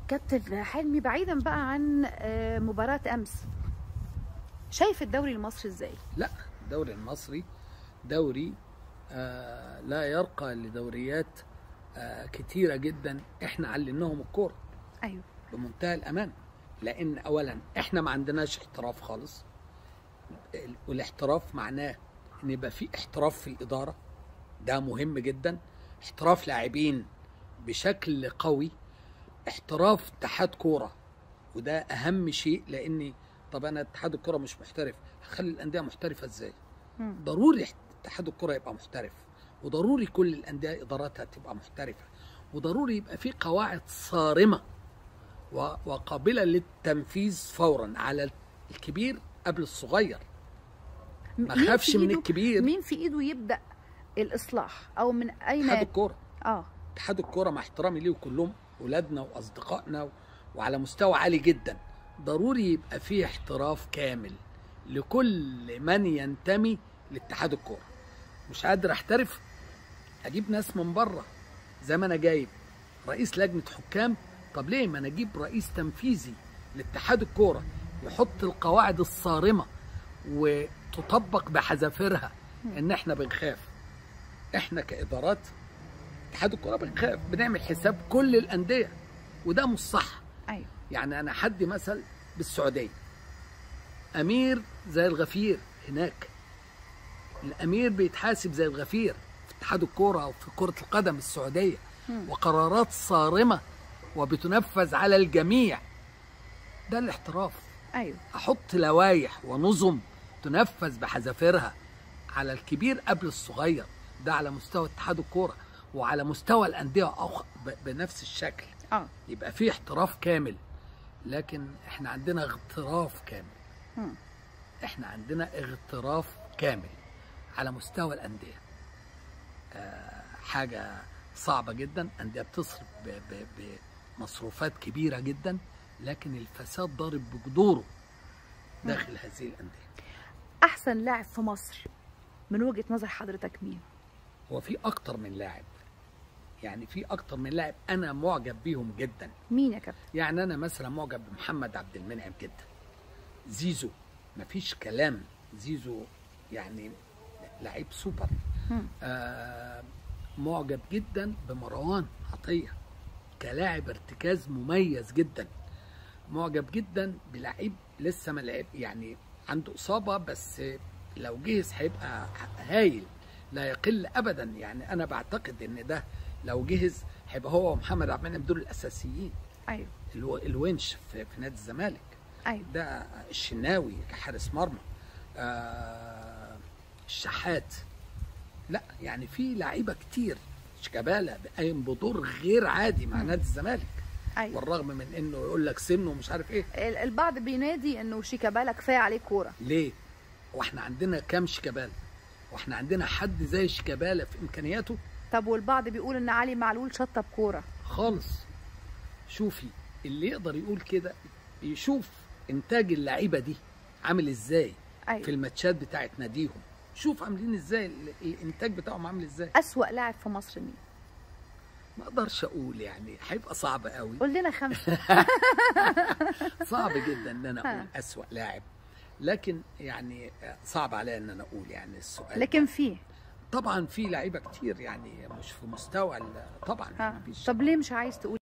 كابتن حلمي بعيدا بقى عن آه، مباراة أمس شايف الدوري المصري ازاي؟ لا الدوري المصري دوري آه لا يرقى لدوريات آه كتيرة جدا احنا علمناهم الكورة ايوه بمنتهى الأمان لأن أولا احنا ما عندناش احتراف خالص والاحتراف معناه ان يبقى في احتراف في الإدارة ده مهم جدا احتراف لاعبين بشكل قوي احتراف اتحاد كورة وده أهم شيء لأني طب أنا اتحاد الكورة مش محترف هخلي الأندية محترفة ازاي؟ مم. ضروري اتحاد الكره يبقى محترف وضروري كل الانديه اداراتها تبقى محترفه وضروري يبقى في قواعد صارمه و- وقابله للتنفيذ فورا على الكبير قبل الصغير ما مين خافش في من إيده- الكبير. مين في ايده يبدأ الإصلاح أو من أين اتحاد الكوره اه اتحاد الكوره مع احترامي ليه كلهم اولادنا واصدقائنا و- وعلى مستوى عالي جدا ضروري يبقى فيه احتراف كامل لكل من ينتمي لاتحاد الكوره مش قادر احترف اجيب ناس من بره زي ما انا جايب رئيس لجنه حكام طب ليه ما انا اجيب رئيس تنفيذي لاتحاد الكوره يحط القواعد الصارمه وتطبق بحذافيرها ان احنا بنخاف احنا كادارات اتحاد الكوره بنخاف بنعمل حساب كل الانديه وده مش صح ايوه يعني انا حدي مثل بالسعوديه امير زي الغفير هناك الامير بيتحاسب زي الغفير في اتحاد الكوره او في كره القدم السعوديه مم. وقرارات صارمه وبتنفذ على الجميع ده الاحتراف ايوه احط لوائح ونظم تنفذ بحذافيرها على الكبير قبل الصغير ده على مستوى اتحاد الكوره وعلى مستوى الانديه أخ- ب- بنفس الشكل اه يبقى في احتراف كامل لكن احنا عندنا اغتراف كامل مم. احنا عندنا اغتراف كامل على مستوى الانديه آه حاجه صعبه جدا انديه بتصرف ب- ب- بمصروفات كبيره جدا لكن الفساد ضارب بجذوره داخل هذه الانديه احسن لاعب في مصر من وجهة نظر حضرتك مين؟ هو في اكتر من لاعب يعني في اكتر من لاعب انا معجب بيهم جدا مين يا كابتن؟ يعني انا مثلا معجب بمحمد عبد المنعم جدا زيزو مفيش كلام زيزو يعني لعيب سوبر مم. آه معجب جدا بمروان عطيه كلاعب ارتكاز مميز جدا معجب جدا بلعيب لسه ما لعب يعني عنده اصابه بس لو جهز هيبقى هايل لا يقل ابدا يعني انا بعتقد ان ده لو جهز هيبقى هو ومحمد عبد المنعم دول الاساسيين ايوه الو- الونش في, في نادي الزمالك ايوه ده الشناوي كحارس مرمى آه الشحات لا يعني في لعيبه كتير شيكابالا قايم بدور غير عادي مع نادي الزمالك ايوه والرغم من انه يقول لك سنه ومش عارف ايه ال- البعض بينادي انه شيكابالا كفايه عليه كوره ليه واحنا عندنا كام شيكابالا واحنا عندنا حد زي شيكابالا في امكانياته طب والبعض بيقول ان علي معلول شطب كوره خالص شوفي اللي يقدر يقول كده يشوف انتاج اللعيبه دي عامل ازاي في ايوه الماتشات بتاعت ناديهم شوف عاملين ازاي ال- الانتاج بتاعهم عامل ازاي اسوأ لاعب في مصر مين؟ ما اقدرش اقول يعني هيبقى صعب قوي قول لنا خمسه صعب جدا ان انا ها. اقول اسوأ لاعب لكن يعني صعب عليا ان انا اقول يعني السؤال لكن فيه طبعا في لعيبه كتير يعني مش في مستوى ال- طبعا ها مفيش طب ليه مش عايز تقول